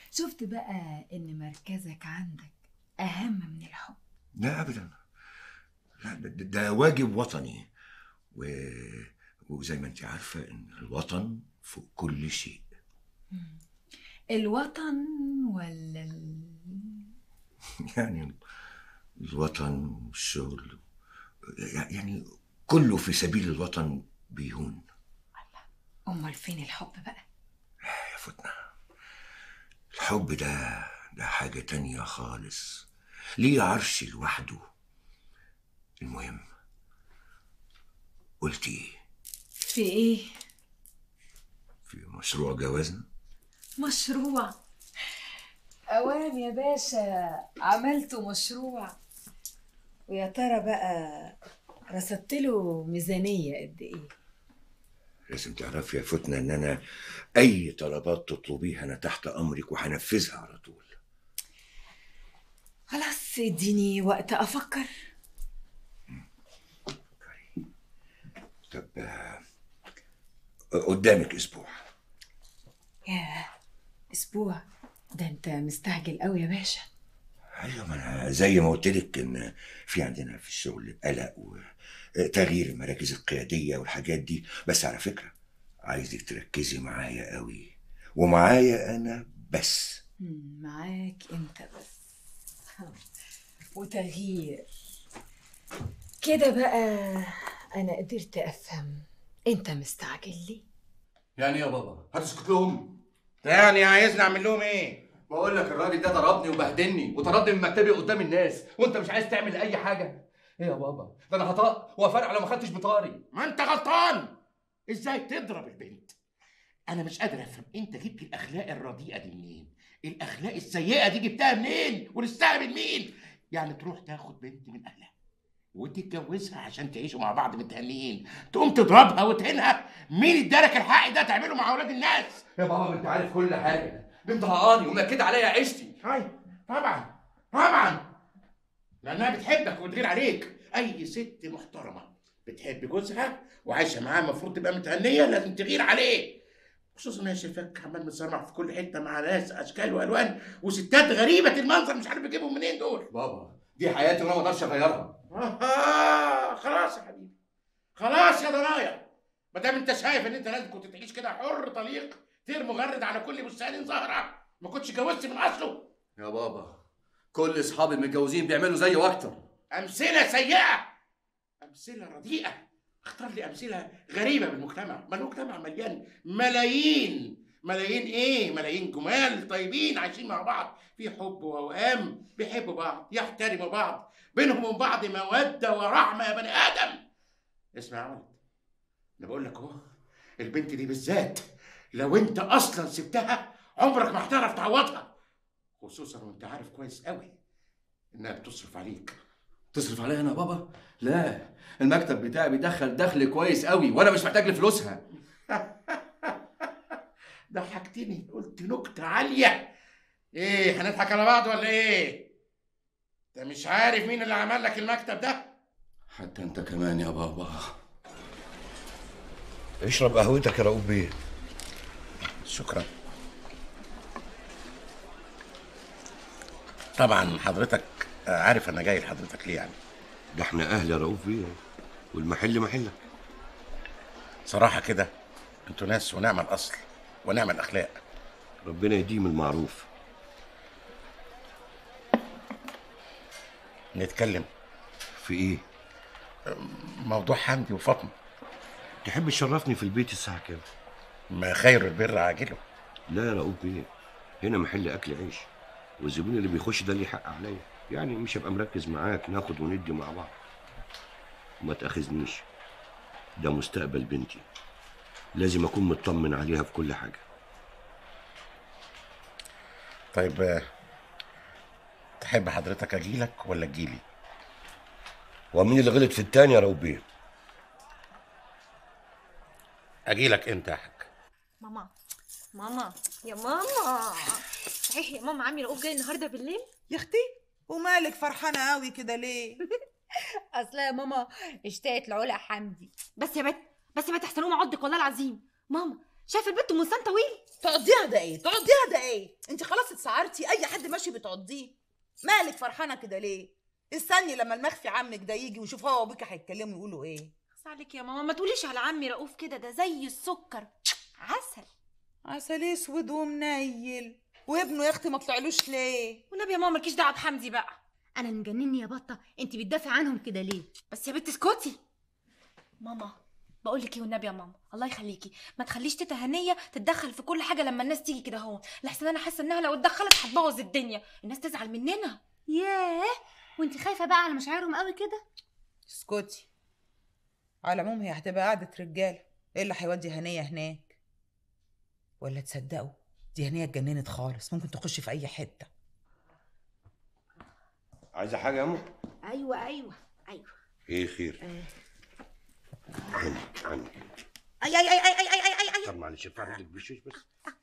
شفت بقى ان مركزك عندك اهم من الحب لا ابدا لا ده, ده- ده واجب وطني و... وزي ما انت عارفه ان الوطن فوق كل شيء الوطن ولا ال... يعني الوطن والشغل يعني كله في سبيل الوطن بيهون امال فين الحب بقى يا فتنة الحب ده ده حاجة تانية خالص ليه عرش لوحده المهم قلت ايه في ايه في مشروع جوازنا مشروع اوام يا باشا عملتوا مشروع ويا ترى بقى رصدت له ميزانيه قد ايه لازم تعرفي يا فتنة ان انا اي طلبات تطلبيها انا تحت امرك وهنفذها على طول خلاص اديني وقت افكر طب آه، قدامك اسبوع ياه اسبوع ده انت مستعجل قوي يا باشا ايوه ما انا زي ما قلت لك ان في عندنا في الشغل قلق وتغيير المراكز القياديه والحاجات دي بس على فكره عايزك تركزي معايا قوي ومعايا انا بس مم، معاك انت بس وتغيير كده بقى انا قدرت افهم انت مستعجل ليه يعني يا بابا هتسكت لهم يعني عايزني اعمل لهم ايه؟ بقول لك الراجل ده ضربني وبهدلني وطردني من مكتبي قدام الناس وانت مش عايز تعمل اي حاجه ايه يا بابا ده انا هطاق وافرقع لو ما خدتش بطاري ما انت غلطان ازاي تضرب البنت؟ انا مش قادر افهم انت جبت الاخلاق الرديئه دي منين؟ الاخلاق السيئه دي جبتها منين؟ ورثتها من مين؟ يعني تروح تاخد بنت من اهلها وتتجوزها عشان تعيشوا مع بعض متهنيين تقوم تضربها وتهينها مين ادالك الحق ده تعمله مع اولاد الناس يا بابا انت عارف كل حاجه بنت هقاني ومنكده عليا عيشتي هاي طبعا طبعا لانها بتحبك وتغير عليك اي ست محترمه بتحب جوزها وعايشه معاه المفروض تبقى متهنيه لازم تغير عليه خصوصا ان هي شايفاك عمال متصرع في كل حته مع ناس اشكال والوان وستات غريبه المنظر مش عارف يجيبهم منين دول بابا دي حياتي وانا ما اقدرش اغيرها آه خلاص يا حبيبي خلاص يا ضنايا ما دام انت شايف ان انت لازم كنت تعيش كده حر طليق طير مغرد على كل بستان زهره ما كنتش اتجوزت من اصله يا بابا كل اصحابي المتجوزين بيعملوا زيي واكتر أمثلة سيئة أمثلة رديئة اختار لي أمثلة غريبة بالمجتمع ما المجتمع مليان ملايين ملايين إيه ملايين جمال طيبين عايشين مع بعض في حب ووئام بيحبوا بعض يحترموا بعض بينهم وبين بعض مودة ورحمة يا بني آدم اسمع يا ولد أنا بقول لك أهو البنت دي بالذات لو أنت أصلا سبتها عمرك ما هتعرف تعوضها خصوصا وأنت عارف كويس قوي إنها بتصرف عليك تصرف عليا انا يا بابا لا المكتب بتاعي بيدخل دخل كويس قوي وانا مش محتاج لفلوسها ضحكتني قلت نكتة عالية ايه هنضحك على بعض ولا ايه؟ انت مش عارف مين اللي عمل لك المكتب ده؟ حتى انت كمان يا بابا اشرب قهوتك يا رؤوف بيه شكرا طبعا حضرتك عارف انا جاي لحضرتك ليه يعني ده احنا اهل يا رؤوف بيه والمحل محلك صراحة كده انتوا ناس ونعم الأصل ونعم الأخلاق ربنا يديم المعروف نتكلم في ايه موضوع حمدي وفاطمة تحب تشرفني في البيت الساعه كام ما خير البر عاجله لا يا رؤوف بيه هنا محل اكل عيش والزبون اللي بيخش ده ليه حق عليا يعني مش هبقى مركز معاك ناخد وندي مع بعض وما تاخذنيش ده مستقبل بنتي لازم اكون مطمن عليها في كل حاجه طيب آه، تحب حضرتك أجيلك ولا تجيلي؟ ومين اللي غلط في التاني يا رؤوف بيه أجيلك أنت يا حاج ماما ماما يا ماما صحيح يا ماما عمي رؤوف جاي النهارده بالليل يا اختي ومالك فرحانه قوي كده ليه اصل يا ماما اشتقت لعلا حمدي بس يا بت بس ما تحسنوهم عضك والله العظيم ماما شايف البنت ام لسان طويل تقضيها ده ايه تقضيها ده ايه انت خلاص اتسعرتي اي حد ماشي بتقضيه مالك فرحانه كده ليه استني لما المخفي عمك ده يجي ويشوف هو وابوكي هيتكلموا يقولوا ايه بس عليك يا ماما ما تقوليش على عمي رؤوف كده ده زي السكر عسل عسل اسود ومنيل وابنه يا اختي ما طلعلوش ليه والنبي يا ماما مالكيش دعوه بحمدي بقى انا اللي مجنني يا بطه انت بتدافع عنهم كده ليه بس يا بنت اسكتي ماما بقول لك ايه والنبي يا ماما الله يخليكي ما تخليش تيتا هنيه تتدخل في كل حاجه لما الناس تيجي كده هو لحسن انا حاسه انها لو اتدخلت هتبوظ الدنيا الناس تزعل مننا ياه وانت خايفه بقى على مشاعرهم قوي كده اسكتي على العموم هي هتبقى قعدة رجالة ايه اللي هيودي هنية هناك ولا تصدقوا دي هنية اتجننت خالص ممكن تخش في اي حتة عايزه حاجه يا امه ايوه ايوه ايوه ايه خير عني عني اي اي اي اي اي اي اي اي طب معلش ارفع ايدك بالشوش بس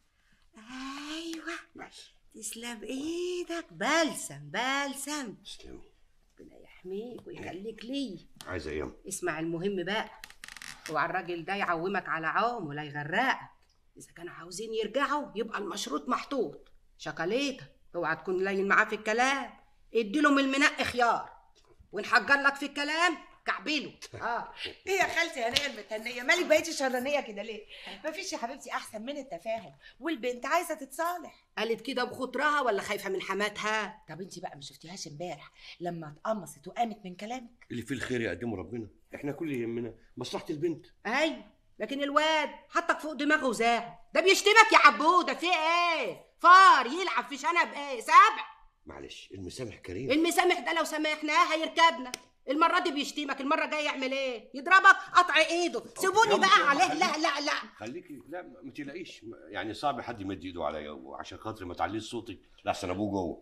ايوه تسلم ايدك بلسم بلسم تسلمي ربنا يحميك ويخليك لي عايزه ايه يا أم؟ اسمع المهم بقى اوعى الراجل ده يعومك على عوم ولا يغرقك اذا كانوا عاوزين يرجعوا يبقى المشروط محطوط شكاليتك اوعى تكون لين معاه في الكلام اديله من المنق خيار ونحجر لك في الكلام كعبله اه ايه يا خالتي هنية المتهنية مالك بقيتي شرانية كده ليه مفيش يا حبيبتي احسن من التفاهم والبنت عايزة تتصالح قالت كده بخطرها ولا خايفه من حماتها طب انت بقى ما شفتيهاش امبارح لما اتقمصت وقامت من كلامك اللي فيه الخير يقدمه ربنا احنا كل اللي يهمنا مصلحه البنت ايوه لكن الواد حطك فوق دماغه وزاع ده بيشتمك يا عبوده في ايه فار يلعب في شنب ايه سبع معلش المسامح كريم المسامح ده لو سامحناه هيركبنا المرة دي بيشتمك المرة الجاية يعمل ايه؟ يضربك قطع ايده سيبوني يلا، بقى يلا، عليه خليك. لا لا لا خليكي لا ما تقلقيش يعني صعب حد يمد ايده عليا وعشان خاطري ما تعليش صوتك لحسن ابوه جوه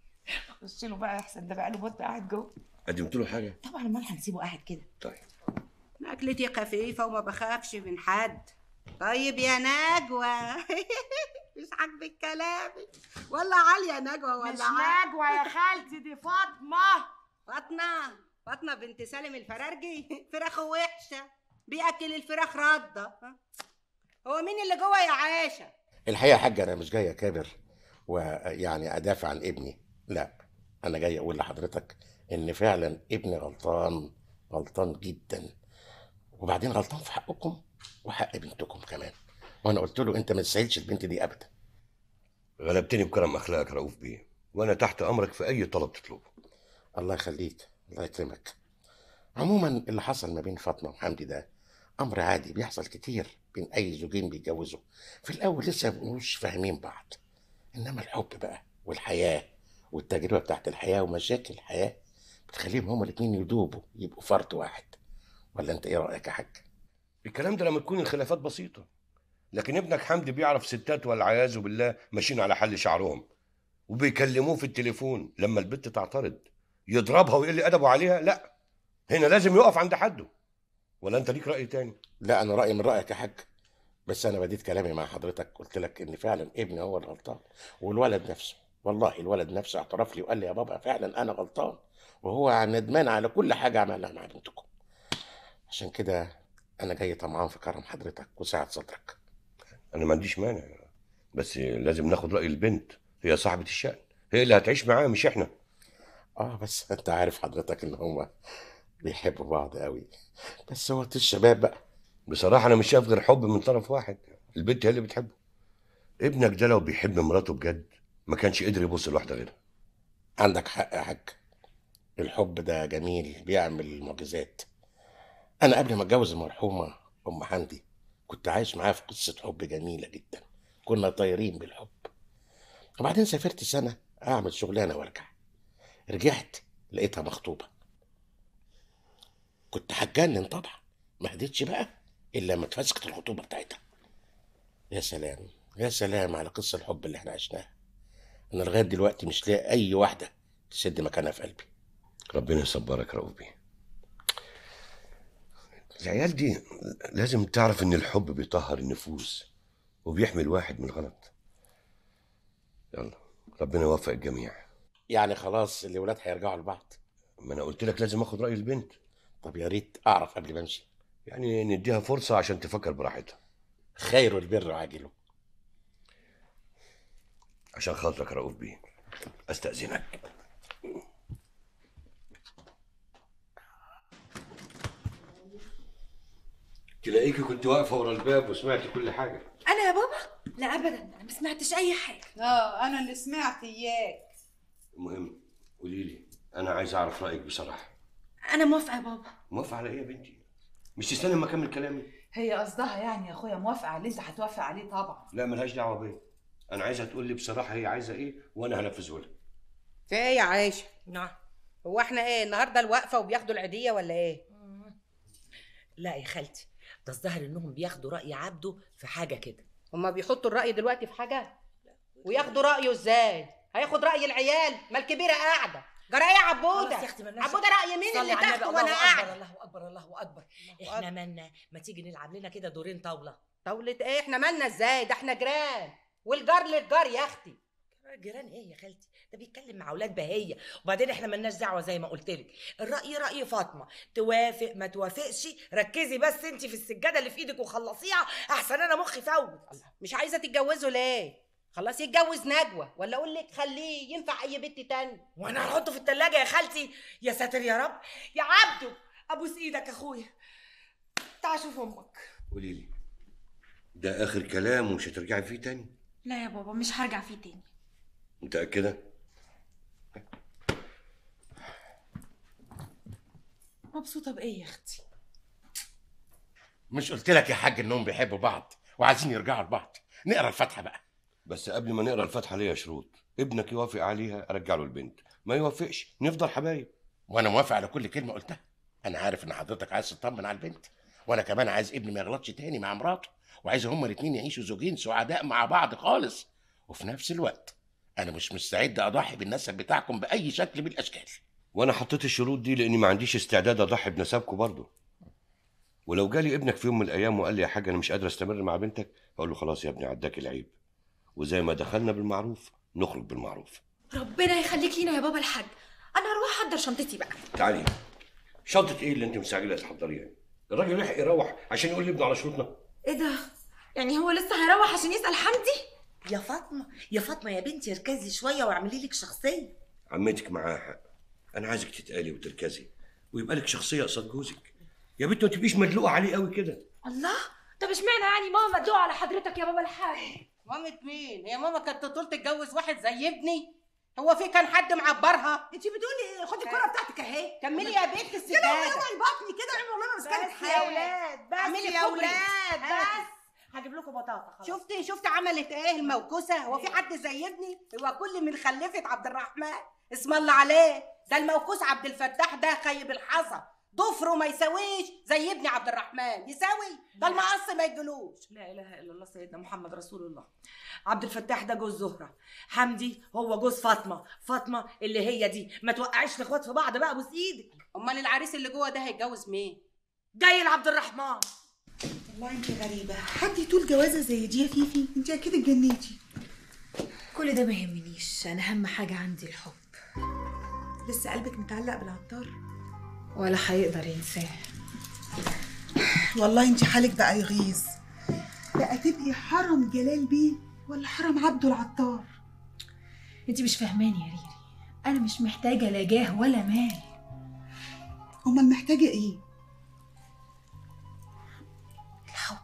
خش له بقى احسن ده بقى له مده قاعد جوه قدمت له حاجه طبعا امال هنسيبه قاعد كده طيب أكلتي خفيفة وما بخافش من حد طيب يا نجوى مش عاجبك كلامي ولا عالية نجوى ولا عالية نجوى يا خالتي دي فاطمه فاطمة فاطمة بنت سالم الفرارجي فراخ وحشة بياكل الفراخ ردة هو مين اللي جوه يا عاشة الحقيقه يا حاج انا مش جاي اكابر ويعني ادافع عن ابني لا انا جاي اقول لحضرتك ان فعلا ابني غلطان غلطان جدا وبعدين غلطان في حقكم وحق بنتكم كمان وانا قلت له انت ما تسهلش البنت دي ابدا غلبتني بكرم اخلاقك يا رؤوف بيه وانا تحت امرك في اي طلب تطلبه الله يخليك الله يكرمك عموما اللي حصل ما بين فاطمه وحمدي ده امر عادي بيحصل كتير بين اي زوجين بيتجوزوا في الاول لسه ما بيبقوش فاهمين بعض انما الحب بقى والحياه والتجربه بتاعت الحياه ومشاكل الحياه بتخليهم هما الاتنين يدوبوا يبقوا فرد واحد ولا انت ايه رايك يا حاج الكلام ده لما تكون الخلافات بسيطه لكن ابنك حمدي بيعرف ستات والعياذ بالله ماشيين على حل شعرهم وبيكلموه في التليفون لما البنت تعترض يضربها ويقل ادبه عليها لا هنا لازم يقف عند حده ولا انت ليك راي تاني لا انا رايي من رايك يا حاج بس انا بديت كلامي مع حضرتك قلت لك ان فعلا ابني هو الغلطان والولد نفسه والله الولد نفسه اعترف لي وقال لي يا بابا فعلا انا غلطان وهو ندمان على كل حاجه عملها مع بنتكم عشان كده انا جاي طمعان في كرم حضرتك وسعه صدرك انا ما عنديش مانع بس لازم ناخد راي البنت هي صاحبه الشأن هي اللي هتعيش معاه مش احنا اه بس انت عارف حضرتك ان هما بيحبوا بعض قوي بس هو الشباب بقى بصراحه انا مش شايف غير حب من طرف واحد البنت هي اللي بتحبه ابنك ده لو بيحب مراته بجد ما كانش قدر يبص لواحده غيرها عندك حق يا حاج الحب ده جميل بيعمل معجزات انا قبل ما اتجوز المرحومه ام حمدي كنت عايش معاها في قصه حب جميله جدا كنا طايرين بالحب وبعدين سافرت سنه اعمل شغلانه وارجع رجعت لقيتها مخطوبه كنت هتجنن طبعا ما هديتش بقى الا لما اتفسكت الخطوبه بتاعتها يا سلام يا سلام على قصه الحب اللي احنا عشناها انا لغايه دلوقتي مش لاقي اي واحده تسد مكانها في قلبي ربنا يصبرك يا رؤوف بيه العيال دي لازم تعرف ان الحب بيطهر النفوس وبيحمي الواحد من الغلط يلا ربنا يوفق الجميع يعني خلاص الولاد هيرجعوا لبعض ما انا قلت لك لازم اخد راي البنت طب يا ريت اعرف قبل ما امشي يعني نديها فرصه عشان تفكر براحتها خير البر عاجله عشان خاطرك يا رؤوف بيه استاذنك تلاقيكي كنت واقفه ورا الباب وسمعتي كل حاجه انا يا بابا لا ابدا انا ما سمعتش اي حاجه اه انا اللي سمعت اياك المهم قولي لي انا عايز اعرف رايك بصراحه انا موافقه يا بابا موافقه على ايه يا بنتي مش تستنى ما اكمل كلامي هي قصدها يعني يا اخويا موافقه على اللي انت هتوافق عليه طبعا لا ملهاش دعوه بيا انا عايزها تقول لي بصراحه هي عايزه ايه وانا هنفذه لها في ايه يا عايشه نعم هو احنا ايه النهارده الوقفه وبياخدوا العيديه ولا ايه لا يا خالتي ده الظاهر انهم بياخدوا راي عبده في حاجه كده هما بيحطوا الراي دلوقتي في حاجه وياخدوا رايه ازاي هياخد راي العيال ما الكبيره قاعده جرى ايه يا عبوده خلاص يا اختي مالناش عبوده راي مين صلي اللي على النبي، تاخده الله وانا اكبر قاعده الله اكبر الله اكبر احنا مالنا ما تيجي نلعب لنا كده دورين طاوله طاولة ايه احنا مالنا ازاي ده احنا جيران والجار للجار يا اختي جيران ايه يا خالتي ده بيتكلم مع اولاد بهيه وبعدين احنا مالناش دعوه زي ما قلت لك الراي راي فاطمه توافق ما توافقش ركزي بس انت في السجاده اللي في ايدك وخلصيها احسن انا مخي فوت مش عايزه تتجوزوا ليه خلاص يتجوز نجوى ولا اقول لك خليه ينفع اي بنت تاني وانا هحطه في التلاجة يا خالتي يا ساتر يا رب يا عبده ابوس ايدك يا اخويا تعال شوف امك قولي لي ده اخر كلام ومش هترجعي فيه تاني لا يا بابا مش هرجع فيه تاني متاكده مبسوطه بايه يا اختي مش قلت لك يا حاج انهم بيحبوا بعض وعايزين يرجعوا لبعض نقرا الفاتحه بقى بس قبل ما نقرا الفاتحه ليها شروط ابنك يوافق عليها ارجع له البنت ما يوافقش نفضل حبايب وانا موافق على كل كلمه قلتها انا عارف ان حضرتك عايز تطمن على البنت وانا كمان عايز ابني ما يغلطش تاني مع مراته وعايز هما الاتنين يعيشوا زوجين سعداء مع بعض خالص وفي نفس الوقت انا مش مستعد اضحي بالنسب بتاعكم باي شكل من الاشكال وانا حطيت الشروط دي لاني ما عنديش استعداد اضحي بنسبكم برضه ولو جالي ابنك في يوم من الايام وقال لي يا حاج انا مش قادر استمر مع بنتك اقول له خلاص يا ابني عداك العيب وزي ما دخلنا بالمعروف نخرج بالمعروف ربنا يخليك لينا يا بابا الحاج انا هروح احضر شنطتي بقى تعالي شنطه ايه اللي انت مستعجله تحضريها الراجل لحق يروح عشان يقول لابنه على شروطنا ايه ده يعني هو لسه هيروح عشان يسال حمدي يا فاطمه يا فاطمه يا بنتي اركزي شويه واعملي لك شخصيه عمتك معاها حق انا عايزك تتقالي وتركزي ويبقى لك شخصيه قصاد جوزك يا بنت ما تبقيش مدلوقه عليه قوي كده الله طب اشمعنى يعني ماما مدعوه على حضرتك يا بابا الحاج مامة مين هي ماما كانت تطول تتجوز واحد زي ابني هو في كان حد معبرها انت بتقولي ايه خدي الكره بتاعتك اهي كملي يا بنت كده السجاده اوعي بطني كده عمري والله ما مسكت بس يا اولاد اعملي بس يا كوبري. اولاد ها. بس هجيب لكم بطاطا خلاص شفتي شفتي عملت ايه الموكوسه هو في حد زي ابني هو كل من خلفت عبد الرحمن اسم الله عليه ده الموكوس عبد الفتاح ده خيب الحصى ضفره ما يساويش زي ابني عبد الرحمن يساوي ده المقص ما يجلوش لا اله الا الله سيدنا محمد رسول الله عبد الفتاح ده جوز زهره حمدي هو جوز فاطمه فاطمه اللي هي دي ما توقعيش الاخوات في بعض بقى بوس ايدك امال العريس اللي جوه ده هيتجوز مين جاي لعبد الرحمن والله انت غريبه حد يطول جوازه زي دي يا فيفي انت اكيد اتجنيتي كل ده ما يهمنيش انا اهم حاجه عندي الحب لسه قلبك متعلق بالعطار ولا هيقدر ينساه والله انت حالك بقى يغيظ بقى تبقي حرم جلال بيه ولا حرم عبده العطار انت مش فاهماني يا ريري انا مش محتاجه لا جاه ولا مال امال محتاجه ايه الحب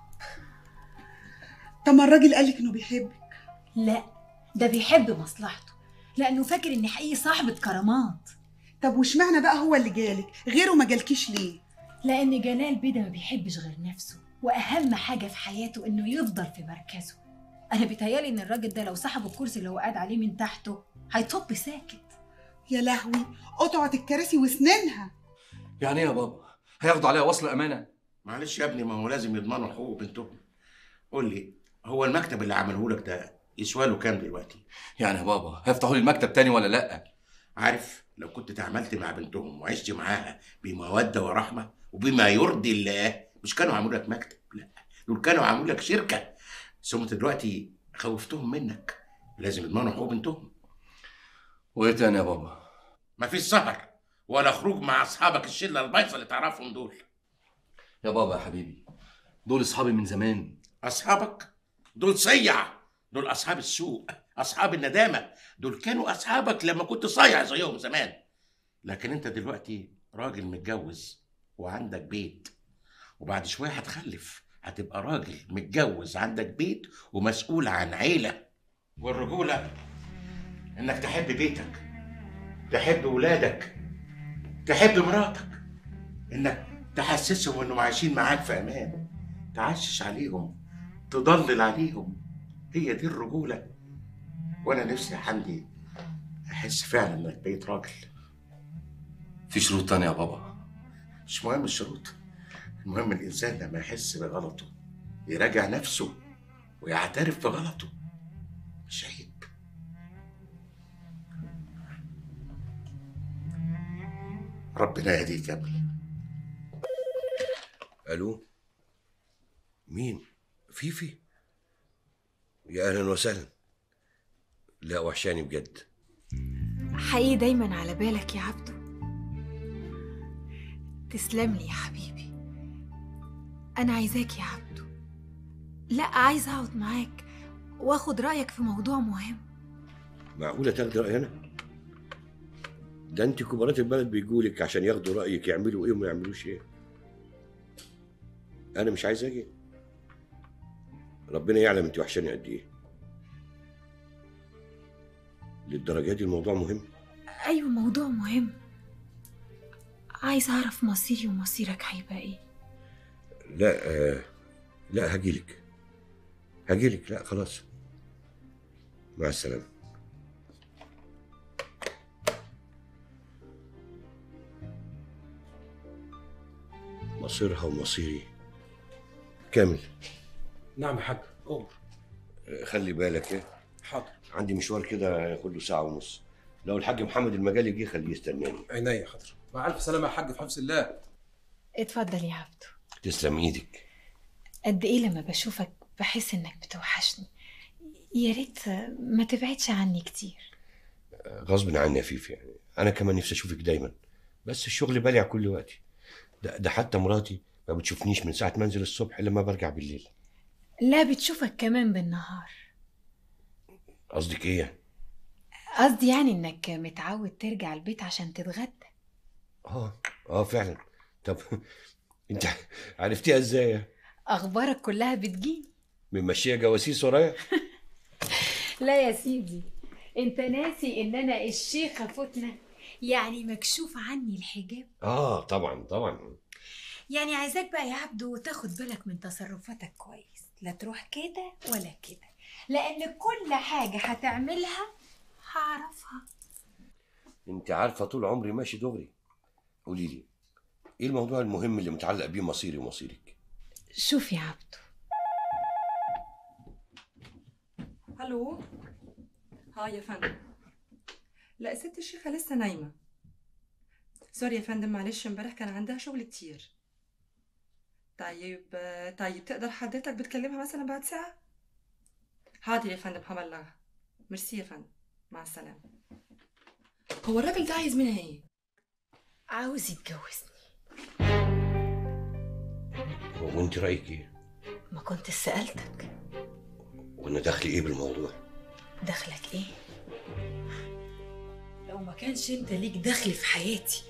طب ما الراجل قالك انه بيحبك لا ده بيحب مصلحته لانه فاكر اني حقيقي صاحبه كرامات طب واشمعنى بقى هو اللي جالك غيره ما جالكيش ليه لان جلال بيه ما بيحبش غير نفسه واهم حاجه في حياته انه يفضل في مركزه انا بيتهيالي ان الراجل ده لو سحب الكرسي اللي هو قاعد عليه من تحته هيطب ساكت يا لهوي قطعت الكراسي وسنانها يعني ايه يا بابا هياخدوا عليها وصل امانه معلش يا ابني ما هو لازم يضمنوا حقوق بنتهم قول لي هو المكتب اللي عمله لك ده يسوى له كام دلوقتي يعني يا بابا هيفتحوا لي المكتب تاني ولا لا عارف لو كنت تعاملت مع بنتهم وعشت معاها بمودة ورحمة وبما يرضي الله مش كانوا عملوا لك مكتب لا دول كانوا عملوا لك شركة ثم انت دلوقتي خوفتهم منك لازم يضمنوا حقوق بنتهم وايه تاني يا بابا مفيش سهر ولا خروج مع اصحابك الشله البايظه اللي تعرفهم دول يا بابا يا حبيبي دول اصحابي من زمان اصحابك دول صيع دول اصحاب السوق اصحاب الندامه دول كانوا اصحابك لما كنت صايع زيهم زمان لكن انت دلوقتي راجل متجوز وعندك بيت وبعد شويه هتخلف هتبقى راجل متجوز عندك بيت ومسؤول عن عيله والرجوله انك تحب بيتك تحب ولادك تحب مراتك انك تحسسهم انهم عايشين معاك في امان تعشش عليهم تضلل عليهم هي دي الرجوله وانا نفسي يا حمدي احس فعلا انك بقيت راجل في شروط تانية يا بابا مش مهم الشروط المهم الانسان لما يحس بغلطه يراجع نفسه ويعترف بغلطه مش عيب ربنا يهديك يا ابني الو مين فيفي يا اهلا وسهلا لا وحشاني بجد حقيقي دايما على بالك يا عبدو تسلم لي يا حبيبي انا عايزاك يا عبدو لا عايزه اقعد معاك واخد رايك في موضوع مهم معقوله تاخدي رايي انا ده انت كبارات البلد بيجولك عشان ياخدوا رايك يعملوا ايه وما يعملوش ايه انا مش عايز اجي ربنا يعلم انت وحشاني قد ايه للدرجه دي الموضوع مهم ايوه موضوع مهم عايزه اعرف مصيري ومصيرك هيبقى ايه لا آه لا هجيلك هجيلك لا خلاص مع السلامة مصيرها ومصيري كامل نعم يا حاج أمر آه، خلي بالك ايه حاضر عندي مشوار كده هياخد له ساعة ونص لو الحاج محمد المجالي جه خليه يستناني عينيا حاضر مع ألف سلامة يا حاج في حفظ الله اتفضل يا عبدو تسلم ايدك قد ايه لما بشوفك بحس انك بتوحشني يا ريت ما تبعدش عني كتير غصب عني يا فيفي يعني انا كمان نفسي اشوفك دايما بس الشغل بالع كل وقتي ده, ده حتى مراتي ما بتشوفنيش من ساعه ما انزل الصبح لما برجع بالليل لا بتشوفك كمان بالنهار قصدك ايه يعني؟ قصدي يعني انك متعود ترجع البيت عشان تتغدى اه اه فعلا طب انت عرفتيها ازاي اخبارك كلها بتجيني ممشيه جواسيس ورايا لا يا سيدي انت ناسي ان انا الشيخه فتنه يعني مكشوف عني الحجاب اه طبعا طبعا يعني عايزاك بقى يا عبدو تاخد بالك من تصرفاتك كويس لا تروح كده ولا كده لان كل حاجه هتعملها هعرفها انت عارفه طول عمري ماشي دغري قولي لي ايه الموضوع المهم اللي متعلق بيه مصيري ومصيرك شوف يا عبدو الو ها يا فندم لا ست الشيخة لسه نايمة سوري يا فندم معلش امبارح كان عندها شغل كتير طيب طيب تقدر حضرتك بتكلمها مثلا بعد ساعة حاضر يا فندم هبلغها ميرسي يا فندم مع السلامة هو الراجل ده عايز منها ايه؟ عاوز يتجوزني هو انت رايك ايه ما كنت سألتك وانا دخلي ايه بالموضوع دخلك ايه لو ما كانش انت ليك دخل في حياتي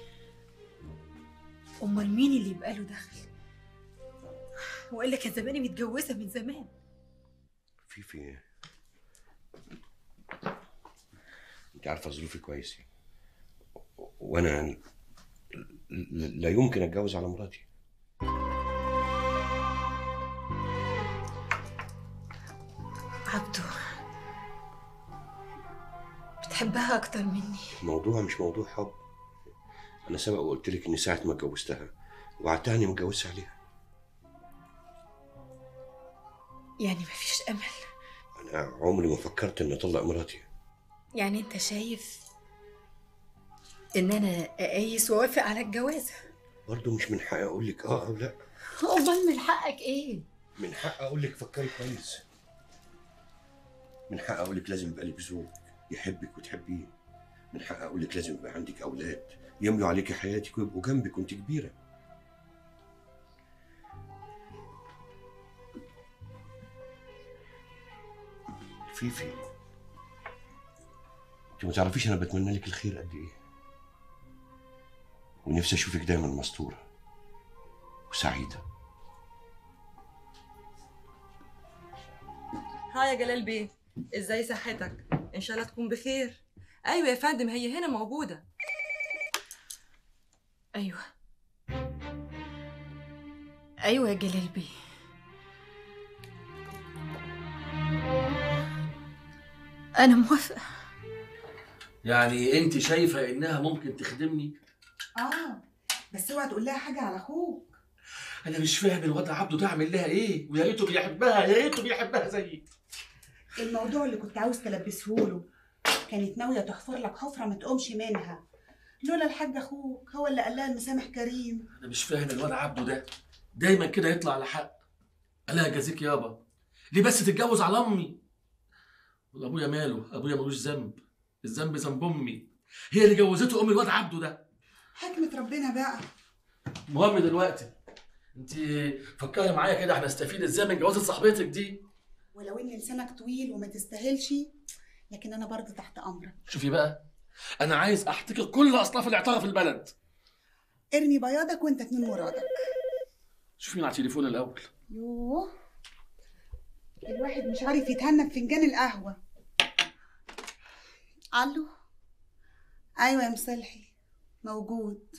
امال مين اللي يبقى له دخل والا كان زماني متجوزه من زمان في في انت عارفه ظروفي كويس وانا ل- لا يمكن اتجوز على مراتي عبدو بتحبها اكتر مني الموضوع مش موضوع حب انا سبق وقلت لك اني ساعه ما اتجوزتها وعدتها اني متجوزش عليها يعني مفيش امل انا عمري ما فكرت اني اطلق مراتي يعني انت شايف ان انا اقايس واوافق على الجوازه برضه مش من حقي اقول لك اه او لا امال من حقك ايه من حق اقول لك فكري كويس من حق اقول لك لازم يبقى لك زوج يحبك وتحبيه من حق اقول لك لازم يبقى عندك اولاد يملوا عليكي حياتك ويبقوا جنبك وانت كبيره فيفي انت ما تعرفيش انا بتمنى لك الخير قد ايه ونفسي اشوفك دايما مستوره وسعيده هاي يا جلال بيه ازاي صحتك ان شاء الله تكون بخير ايوه يا فندم هي هنا موجوده ايوه ايوه يا جلال بيه انا موافقه يعني انت شايفه انها ممكن تخدمني اه بس اوعى تقول لها حاجه على اخوك انا مش فاهم الواد عبده ده عامل لها ايه ويا ريته بيحبها يا ريته بيحبها زيي الموضوع اللي كنت عاوز تلبسه له كانت ناويه تحفر لك حفره ما تقومش منها لولا الحاج اخوك هو اللي قال لها المسامح كريم انا مش فاهم الواد عبده ده دايما كده يطلع على حق انا هجازيك يابا ليه بس تتجوز على امي ولا ابويا ماله ابويا ملوش ذنب الذنب ذنب امي هي اللي جوزته ام الواد عبده ده حكمه ربنا بقى المهم دلوقتي انت فكري معايا كده احنا نستفيد ازاي من جوازة صاحبتك دي ولو ان لسانك طويل وما تستاهلش لكن انا برضه تحت امرك شوفي بقى انا عايز احتكر كل اصناف الاعتراف في البلد ارمي بياضك وانت تنين مرادك شوفيني على التليفون الاول يوه الواحد مش عارف يتهنى بفنجان القهوه الو ايوه يا مصلحي موجود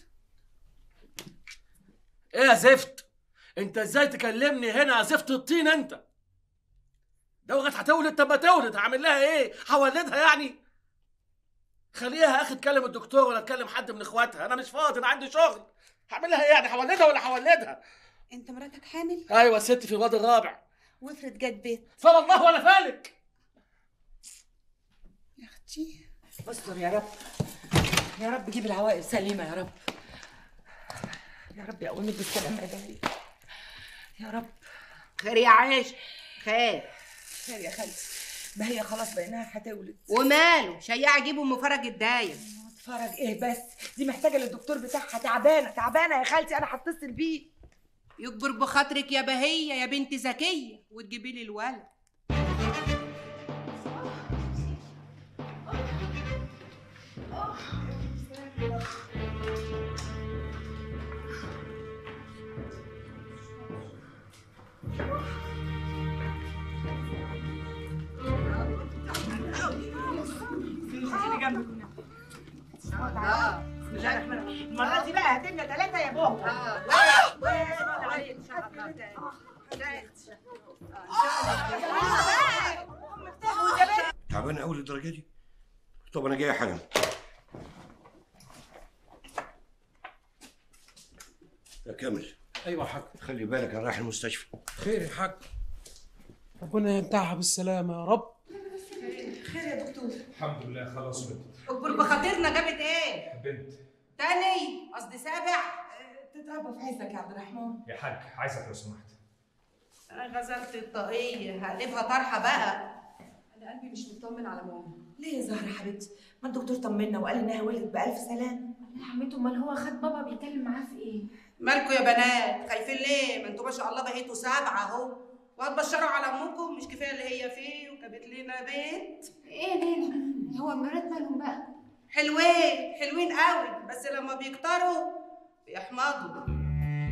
ايه يا زفت انت ازاي تكلمني هنا يا زفت الطين انت دوغت هتولد طب ما تولد هعمل لها ايه هولدها يعني خليها يا اخي تكلم الدكتور ولا تكلم حد من اخواتها انا مش فاضي انا عندي شغل هعمل لها ايه يعني هولدها ولا هولدها انت مراتك حامل ايوه الست في الواد الرابع وافرض جت بيت فلا الله ولا فالك يا اختي استر يا رب يا رب جيب العوائل سليمه يا رب يا رب يقومك بالسلامه يا بهي يا رب خير يا عيش خير خير يا خالتي ما هي خلاص بقيناها هتولد وماله شياع جيبه ام فرج الدايم اتفرج ايه بس دي محتاجه للدكتور بتاعها تعبانه تعبانه يا خالتي انا هتصل بيه يكبر بخاطرك يا بهية يا بنت زكية وتجيبي لي الولد المره دي بقى هتملى ثلاثه يا بابا تعبان قوي للدرجه دي طب انا جاي حالا يا كامل ايوه يا حاج خلي بالك انا رايح المستشفى خير يا حاج ربنا ينتعها بالسلامه يا رب خير يا دكتور الحمد لله خلاص بنت اكبر بخاطرنا جابت ايه بنت تاني قصدي سابع تتربى في عزك يا عبد الرحمن يا حاج عايزك لو سمحت انا غسلت الطاقية هقلبها طرحة بقى انا قلبي مش مطمن على ماما ليه يا زهره حبيبتي ما الدكتور طمنا وقال انها ولدت بالف سلامه يا حميته امال هو خد بابا بيتكلم معاه في ايه مالكوا يا بنات خايفين ليه ما انتوا ما شاء الله بقيتوا سبعة اهو وهتبشروا على امكم مش كفايه اللي هي فيه وجابت لنا بيت ايه ليه هو المرات مالهم بقى حلوين حلوين قوي بس لما بيكتروا بيحمضوا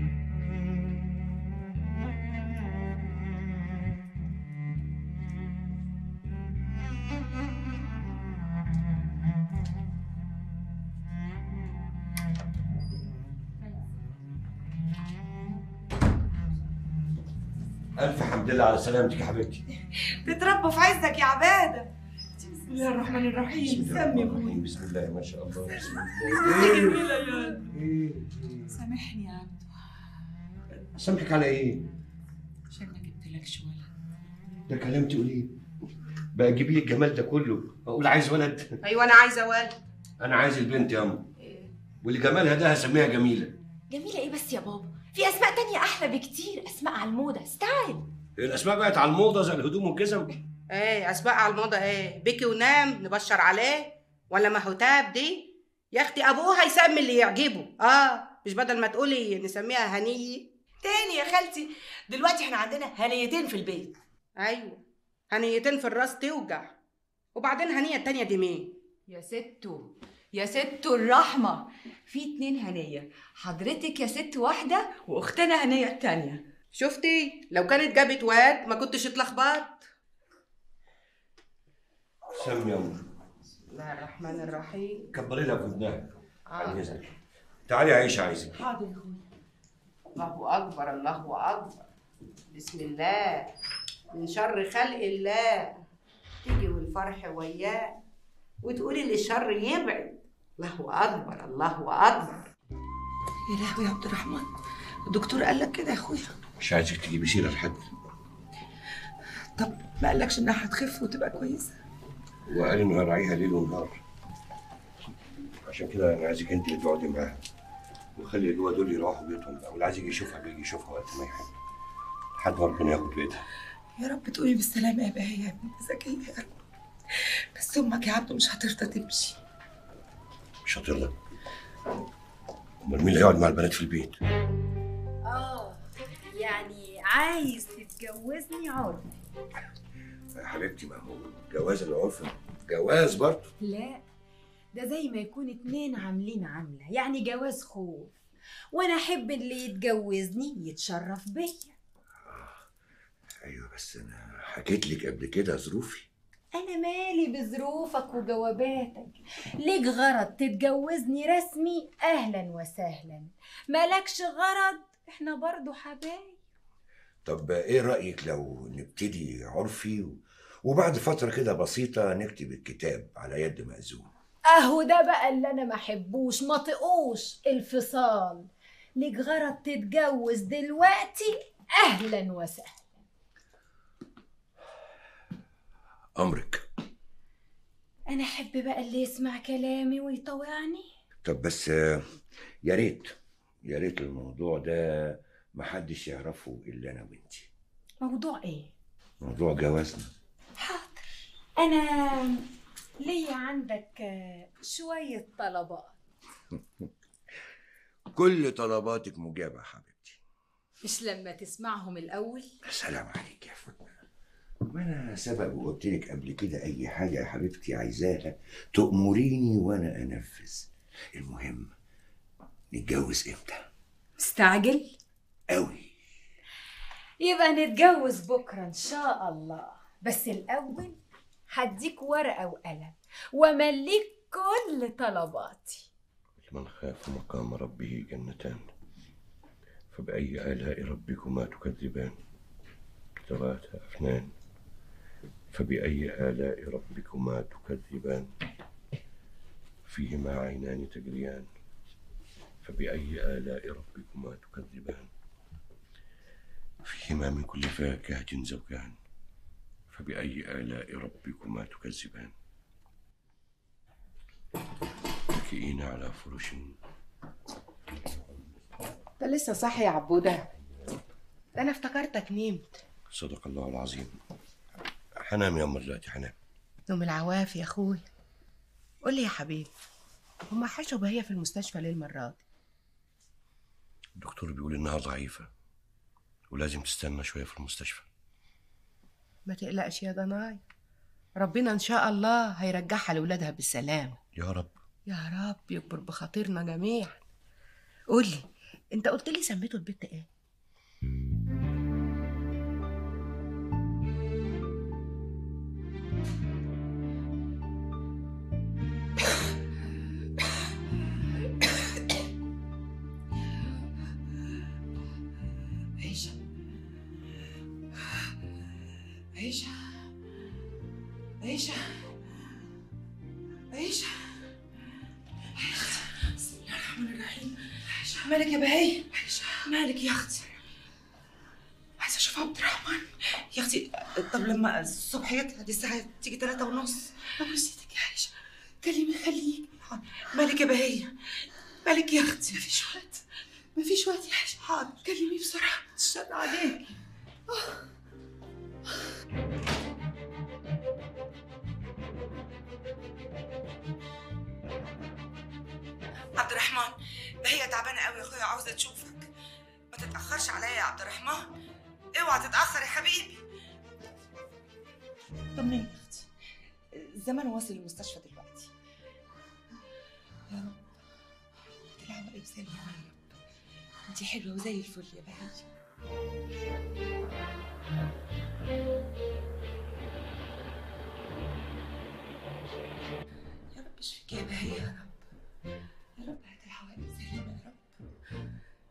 الف حمد لله على سلامتك يا حبيبتي تتربى في عزك يا عباده بسم الله الرحمن الرحيم بسم الله سمي الرحمن ابوي الرحيم. بسم الله ما شاء الله بسم دي الله جميله يا ايه سامحني يا عبدو سامحك على ايه؟ عشان ما جبتلكش ولد ده كلام تقوليه بقى تجيبي لي الجمال ده كله اقول عايز ولد ايوه انا عايزه ولد انا عايز البنت يا اما واللي جمالها ده هسميها جميله جميله ايه بس يا بابا في اسماء تانية احلى بكتير اسماء على الموضه ستايل الاسماء بقت على الموضه زي الهدوم والجزم ايه اسباق على الموضه ايه بكي ونام نبشر عليه ولا مهوتاب دي يا اختي ابوها يسمي اللي يعجبه اه مش بدل ما تقولي نسميها هنيه تاني يا خالتي دلوقتي احنا عندنا هنيتين في البيت ايوه هنيتين في الراس توجع وبعدين هنيه التانية دي مين يا ستو يا ستو الرحمة في اتنين هنية حضرتك يا ست واحدة واختنا هنية التانية شفتي لو كانت جابت واد ما كنتش اتلخبطت سمي يا أم بسم الله الرحمن الرحيم كبري لها في ودنها عن حاضر. إذنك تعالي عيش عايزك حاضر يا اخويا الله اكبر الله اكبر بسم الله من شر خلق الله تيجي والفرح وياه وتقولي للشر يبعد الله اكبر الله اكبر يا لهوي يا عبد الرحمن الدكتور قال لك كده يا اخويا مش عايزك تجيبي سيرة لحد طب ما قالكش انها هتخف وتبقى كويسة وقال إنه هراعيها ليل ونهار عشان كده أنا عايزك أنت اللي تقعدي معاها وخلي الجوا دول يروحوا بيوتهم واللي عايز يجي يشوفها بيجي يشوفها وقت ما يحب لحد ما ربنا ياخد بيتها يا رب تقولي بالسلامة يا بهية يا ابني ذكية يا رب بس امك يا عبده مش هترضى تمشي مش هترضى امال مين اللي هيقعد مع البنات في البيت؟ اه يعني عايز تتجوزني عرف يا حبيبتي ما هو جواز العرف جواز برضه لا ده زي ما يكون اتنين عاملين عاملة يعني جواز خوف وانا احب اللي يتجوزني يتشرف بيا ايوه بس انا حكيت لك قبل كده ظروفي انا مالي بظروفك وجواباتك ليك غرض تتجوزني رسمي اهلا وسهلا مالكش غرض احنا برضو حبايب طب ايه رايك لو نبتدي عرفي و... وبعد فتره كده بسيطه نكتب الكتاب على يد مأذون اهو ده بقى اللي انا ما احبوش ما طقوش الفصال ليك غرض تتجوز دلوقتي اهلا وسهلا امرك انا احب بقى اللي يسمع كلامي ويطوعني طب بس آه، يا ريت يا ريت الموضوع ده محدش يعرفه الا انا وانتي موضوع ايه موضوع جوازنا انا ليا عندك آه، شوية طلبات كل طلباتك مجابه يا حبيبتي مش لما تسمعهم الاول سلام عليك يا فندم ما انا سبق وقلت لك قبل كده اي حاجه يا حبيبتي عايزاها تأمريني وانا انفذ المهم نتجوز امتى مستعجل قوي يبقى نتجوز بكرة إن شاء الله بس الأول هديك ورقة وقلم وأمليك كل طلباتي لمن خاف مقام ربه جنتان فبأي آلاء ربكما تكذبان ذواتا أفنان فبأي آلاء ربكما تكذبان فيهما عينان تجريان فبأي آلاء ربكما تكذبان فيهما من كل فاكهة زوجان فبأي آلاء ربكما تكذبان متكئين على فرش انت لسه صاحي يا عبوده ده انا افتكرتك نمت صدق الله العظيم حنام يا أم دلوقتي حنام نوم العواف يا اخويا قول لي يا حبيبي هما حشوا بهي في المستشفى ليه المره دي الدكتور بيقول إنها ضعيفة ولازم تستنى شوية في المستشفى ما تقلقش يا ضناي ربنا ان شاء الله هيرجعها لاولادها بالسلامه يا رب يا رب يكبر بخاطرنا جميعا قول لي انت قلت لي سميته البت ايه عيشة عيشة عيشة عيشة بسم الله الرحمن الرحيم مالك يا بهي مالك يا اختي عايزة اشوف عبد الرحمن يا اختي طب لما الصبح يطلع دي الساعة تيجي ثلاثة ونص ابوس ايدك يا عيشة كلمي خليك مالك يا بهية مالك يا اختي مفيش وقت مفيش وقت يا عيشة حاضر كلمي بسرعة الشر عليك عبد الرحمن هي تعبانه قوي يا اخويا عاوزه تشوفك ما تتاخرش عليا يا عبد الرحمن اوعى تتاخر يا حبيبي طمني يا اختي الزمن واصل المستشفى دلوقتي يا رب العوائق سليمة يا رب انتي حلوة وزي الفل يا بهية يا رب اشفيك يا بهية يا رب يا رب هات العوائق سليمة يا رب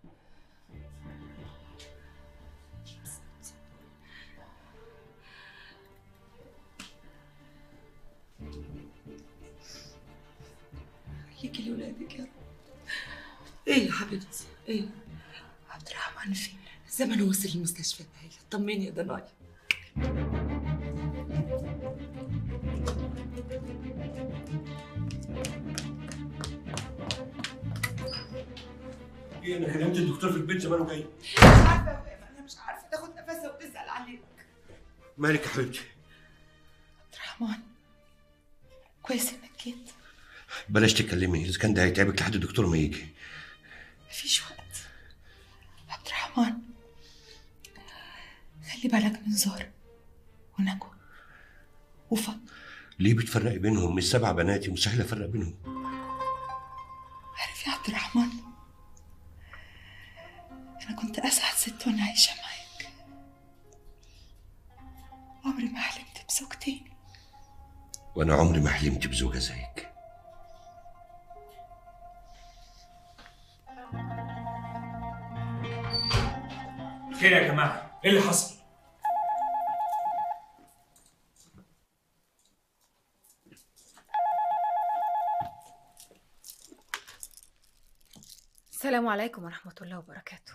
خليكي لولادك يا رب ايه يا حبيبتي ايه عبد الرحمن فين الزمن وصل المستشفى هي طمني يا ضنايا ايه انا كلمت الدكتور في البيت زمانه جاي مش عارفه يا وهاب انا مش عارفه تاخد نفسها وتسال عليك مالك يا حبيبتي عبد الرحمن كويس انك جيت بلاش تكلمي اذا كان ده هيتعبك لحد الدكتور ما يجي مفيش وقت عبد الرحمن خلي بالك من زهر ونجوى وفضل ليه بتفرقي بينهم مش سبع بناتي مستحيل افرق بينهم عارف يا عبد الرحمن أنا كنت أسعد ست وأنا عايشة معاك عمري ما حلمت بزوجتين وانا عمري ما حلمت بزوجه زيك خير يا جماعه ايه اللي حصل السلام عليكم ورحمة الله وبركاته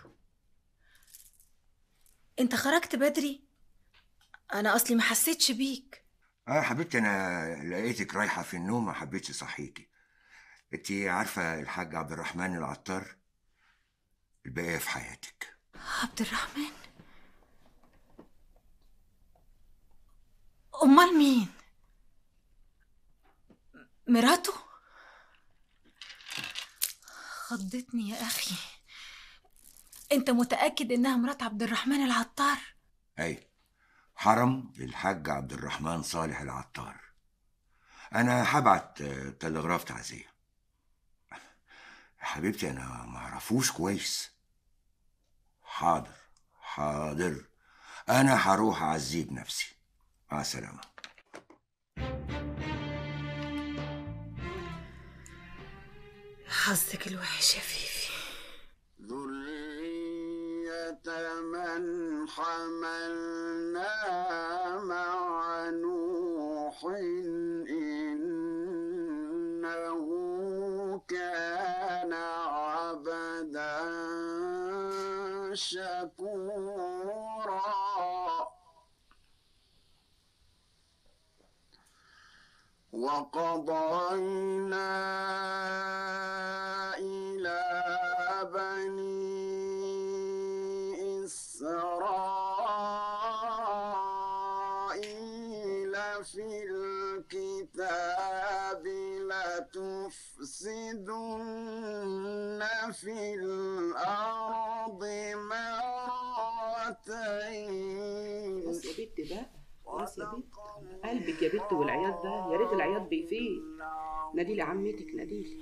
انت خرجت بدري انا اصلي ما حسيتش بيك اه يا حبيبتي انا لقيتك رايحه في النوم ما حبيتش اصحيكي انت عارفه الحاج عبد الرحمن العطار الباقيه في حياتك عبد الرحمن امال مين مراته خضتني يا اخي انت متاكد انها مرات عبد الرحمن العطار اي حرم للحاج عبد الرحمن صالح العطار انا هبعت آه، تلغراف تعزيه يا حبيبتي انا ما اعرفوش كويس حاضر حاضر انا هروح اعزيه بنفسي مع السلامه حظك الوحش يا فيفي ذرية من حملنا مع نوح إنه كان عبدا شكورا وقضينا إلى بني إسرائيل في الكتاب لتفسدن في الأرض مرتين بس يا بنت بقى بس يا بنت قلبك يا بنت والعياط ده يا ريت العياط بيفيد ناديلي عمتك ناديلي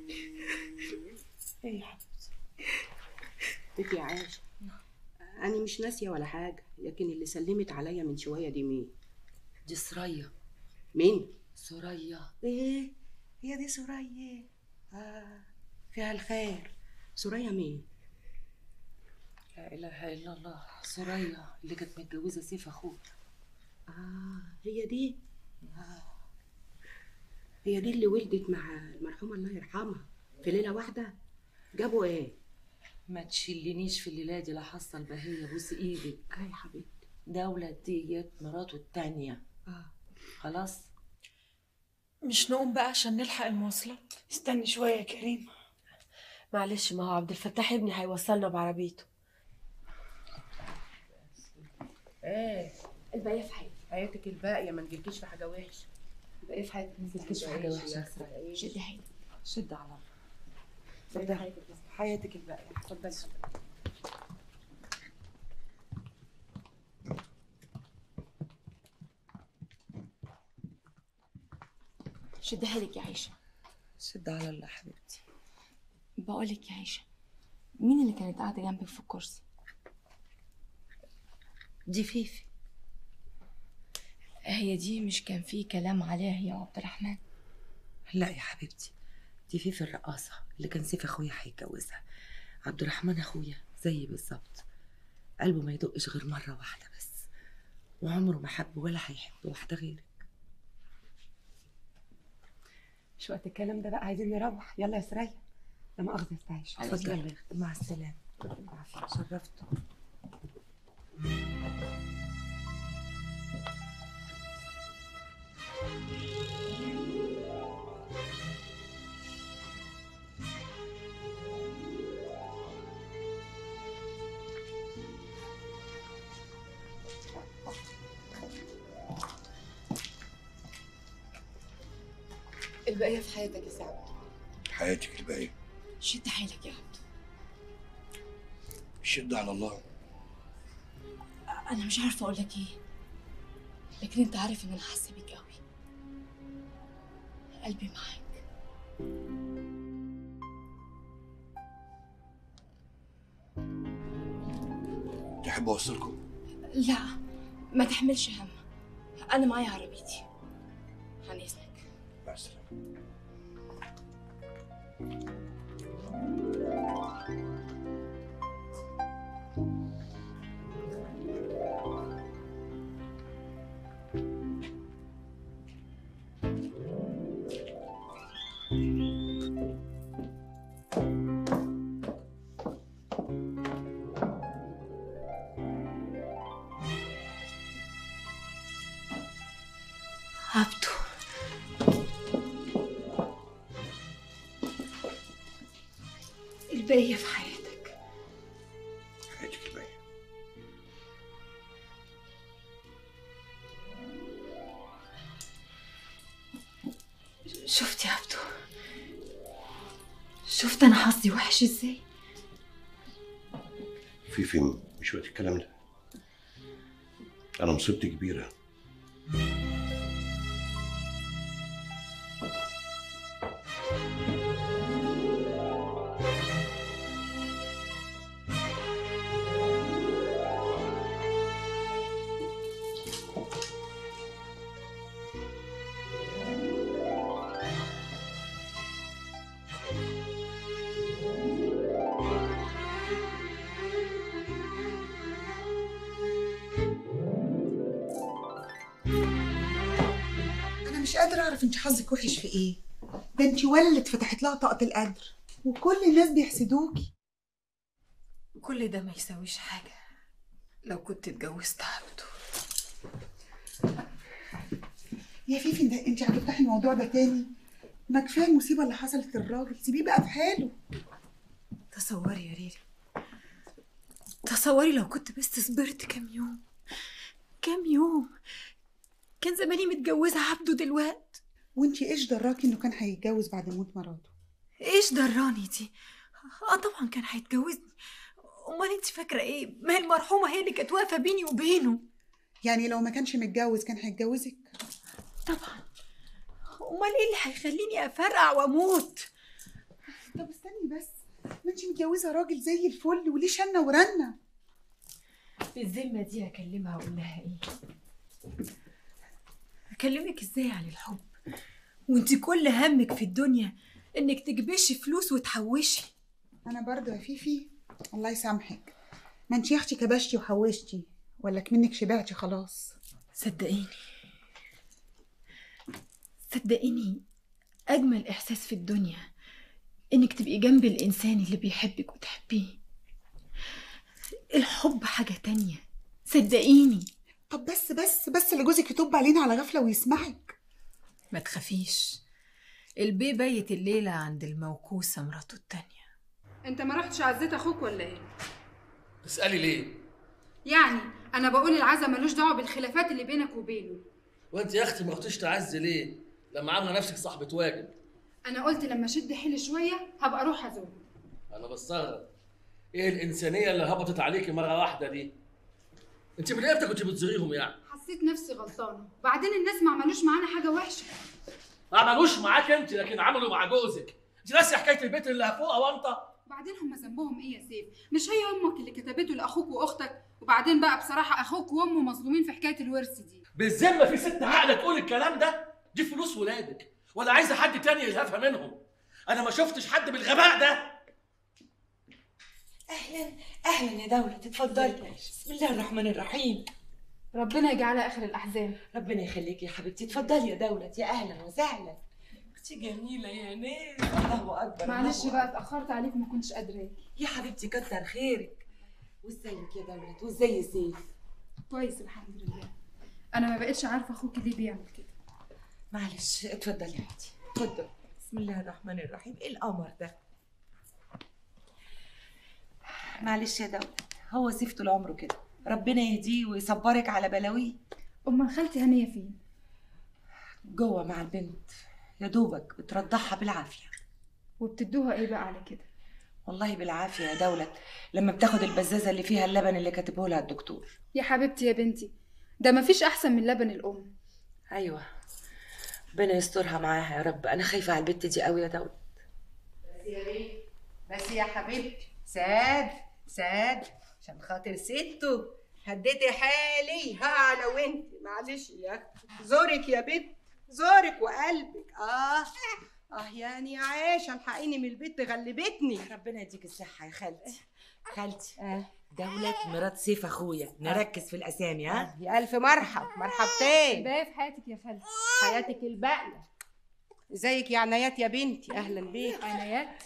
ايه يا حبيبتي بنتي يا عايشه انا مش ناسيه ولا حاجه لكن اللي سلمت عليا من شويه دي مين دي سرية مين سرية ايه هي دي سوريا اه فيها الخير سوريا مين لا إله إلا الله سرية اللي كانت متجوزة سيف أخوك اه هي دي آه. هي دي اللي ولدت مع المرحومه الله يرحمها في ليله واحده جابوا ايه ما تشيلنيش في الليلة دي لا حصل بهية بوس إيدك أي حبيبتي دولة ديت مراته التانية اه خلاص مش نقوم بقى عشان نلحق المواصلات استني شوية يا كريم معلش ما هو عبد الفتاح ابني هيوصلنا بعربيته ايه الباقية في حياتي حياتك الباقيه ما نجيلكيش في حاجه وحشه الباقية في حياتي ما نزلتش في حاجة وحشة شدي حيلك شد على الله اتفضلي حياتك الباقية اتفضلي شدها لك يا عيشه شد على الله حبيبتي بقول لك يا عيشه مين اللي كانت قاعده جنبك في الكرسي دي فيفي هي دي مش كان في كلام عليها يا عبد الرحمن لا يا حبيبتي دي فيفي الرقاصة اللي كان سيف اخويا هيتجوزها عبد الرحمن اخويا زيي بالظبط قلبه ما يدقش غير مرة واحدة بس وعمره ما حب ولا هيحب واحدة غيرك مش وقت الكلام ده بقى عايزين نروح يلا يا سرية لا مؤاخذة استعيش اتفضل يا اختي مع السلامة بالعافية شرفتوا البقيه في حياتك يا سعد حياتك الباقية شد حيلك يا عبد شد على الله انا مش عارفه اقول لك ايه لكن انت عارف ان انا حاسه بيك قوي قلبي معاك تحب اوصلكم لا ما تحملش هم انا معايا عربيتي عن اذنك مع السلامة عبدو الباقية في حياتك حياتك الباقية شفت يا عبدو شفت انا حظي وحش ازاي في في مش وقت الكلام ده انا مصيبتي كبيرة انا مش قادره اعرف انت حظك وحش في ايه ده انت ولد اتفتحت لها طاقه القدر وكل الناس بيحسدوكي كل ده ما يساويش حاجة لو كنت اتجوزت عبده يا فيفي انت انت هتفتحي الموضوع ده تاني ما كفايه المصيبه اللي حصلت للراجل سيبيه بقى في حاله تصوري يا ريري تصوري لو كنت بس صبرت كام يوم كام يوم كان زماني متجوزة عبده دلوقت وانت ايش دراكي انه كان هيتجوز بعد موت مراته ايش دراني دي اه طبعا كان هيتجوزني امال انت فاكره ايه ما هي المرحومه هي اللي كانت واقفه بيني وبينه يعني لو ما كانش متجوز كان هيتجوزك طبعا امال ايه اللي هيخليني افرقع واموت طب استني بس ما انت متجوزه راجل زي الفل وليه شنه ورنه بالذمه دي اكلمها واقول لها ايه اكلمك ازاي عن الحب وانت كل همك في الدنيا انك تجبشي فلوس وتحوشي انا برضو يا فيفي الله يسامحك ما انت يا اختي كبشتي وحوشتي ولا كمنك شبعتي خلاص صدقيني صدقيني أجمل إحساس في الدنيا إنك تبقي جنب الإنسان اللي بيحبك وتحبيه الحب حاجة تانية صدقيني طب بس بس بس اللي جوزك يطب علينا على غفله ويسمعك ما تخافيش البي بيت الليلة عند الموكوسة مراته التانية انت ما رحتش عزيت اخوك ولا ايه تسألي ليه؟ يعني انا بقول العزا ملوش دعوه بالخلافات اللي بينك وبينه وانت يا اختي ما رحتيش تعزي ليه؟ لما عامله نفسك صاحبة واجب انا قلت لما اشد حيلي شويه هبقى اروح ازوره انا بستغرب ايه الانسانيه اللي هبطت عليكي مره واحده دي؟ انت من امتى كنت بتزوريهم يعني؟ حسيت نفسي غلطانه بعدين الناس ما عملوش معانا حاجه وحشه ما عملوش معاك انت لكن عملوا مع جوزك انت ناسي حكايه البيت اللي فوق وانت بعدين هم ذنبهم ايه يا سيف مش هي امك اللي كتبته لاخوك واختك وبعدين بقى بصراحه اخوك وامه مظلومين في حكايه الورث دي بالذمه في ست عقله تقول الكلام ده دي فلوس ولادك ولا عايزه حد تاني يلهفها منهم انا ما شفتش حد بالغباء ده اهلا اهلا يا دولة اتفضلي بسم الله الرحمن الرحيم ربنا يجعلها اخر الاحزان ربنا يخليكي يا حبيبتي اتفضلي يا دولة يا اهلا وسهلا اختي جميلة يا ناس الله اكبر معلش الله بقى اتاخرت عليك وما كنتش قادره يا حبيبتي كتر خيرك وازيك يا دولة وازاي سيف كويس الحمد لله انا ما بقتش عارفه اخوك ليه بيعمل كده معلش اتفضلي يا اختي اتفضلي بسم الله الرحمن الرحيم ايه القمر ده معلش يا دولة هو سيف طول عمره كده ربنا يهديه ويصبرك على بلاويه امال خالتي هنيه فين جوه مع البنت يا دوبك بترضعها بالعافيه وبتدوها ايه بقى على كده والله بالعافيه يا دولة لما بتاخد البزازه اللي فيها اللبن اللي كاتبه لها الدكتور يا حبيبتي يا بنتي ده ما فيش احسن من لبن الام ايوه ربنا يسترها معاها يا رب انا خايفه على البت دي قوي يا دولة بس يا بيه بس يا حبيبتي ساد ساد عشان خاطر سته هديتي حالي ها على وانت معلش يا اختي زورك يا بنت زورك وقلبك اه اه يعني يا عايشه الحقيني من البيت غلبتني ربنا يديك الصحه يا خالتي خالتي آه. دولة مرات سيف اخويا نركز في الاسامي ها يا الف مرحب مرحبتين باقي في حياتك يا خالتي حياتك الباقيه ازيك يا عنايات يا بنتي اهلا بيك عنايات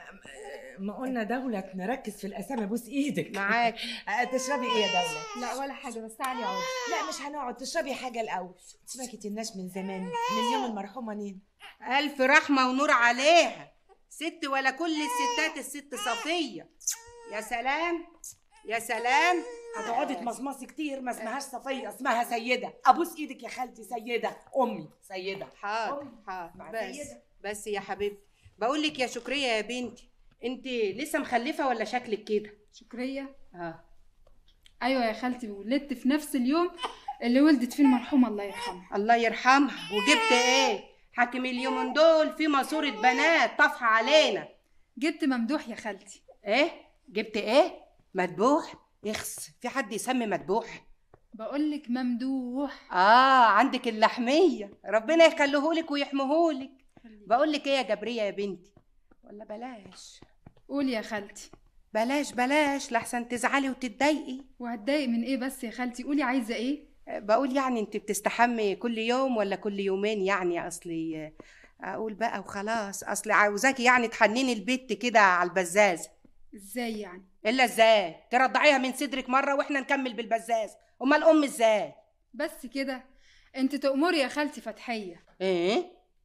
ما قلنا دولة نركز في الاسامي بوس ايدك معاك تشربي ايه يا دولة لا ولا حاجه بس تعالي اقعدي لا مش هنقعد تشربي حاجه الاول انت ما كتناش من زمان من يوم المرحومه نين الف رحمه ونور عليها ست ولا كل الستات الست صفيه يا سلام يا سلام هتقعدي تمصمصي كتير ما اسمهاش صفيه اسمها سيده ابوس ايدك يا خالتي سيده امي سيده حاضر حاضر مع بس سيدة. بس يا حبيبتي بقول لك يا شكريه يا بنتي انت لسه مخلفه ولا شكلك كده شكريه اه ايوه يا خالتي ولدت في نفس اليوم اللي ولدت فيه المرحومه الله يرحمها الله يرحمها وجبت ايه حاكم اليومين دول في ماسوره بنات طافحه علينا جبت ممدوح يا خالتي ايه جبت ايه مدبوح يخس في حد يسمي مدبوح بقول لك ممدوح اه عندك اللحميه ربنا يخليهولك ويحميهولك بقول لك ايه يا جبريه يا بنتي ولا بلاش قولي يا خالتي بلاش بلاش لحسن تزعلي وتتضايقي وهتضايق من ايه بس يا خالتي قولي عايزه ايه بقول يعني انت بتستحمي كل يوم ولا كل يومين يعني اصلي اقول بقى وخلاص اصلي عاوزاكي يعني تحنني البت كده على البزازه ازاي يعني الا ازاي ترضعيها من صدرك مره واحنا نكمل بالبزاز امال الام ازاي بس كده انت تأمري يا خالتي فتحيه ايه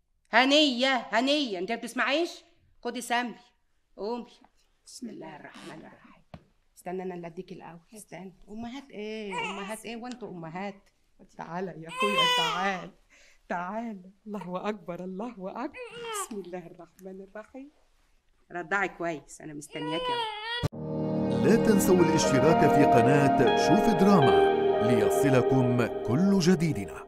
هنيه هنيه انت ما بتسمعيش خدي سمي قومي بسم الله الرحمن الرحيم استنى انا اللي اديك الاول استنى امهات ايه امهات ايه وانتوا امهات تعالى يا اخويا تعال تعال الله اكبر الله اكبر بسم الله الرحمن الرحيم رضعي كويس انا مستنياك يا لا تنسوا الاشتراك في قناة شوف دراما ليصلكم كل جديدنا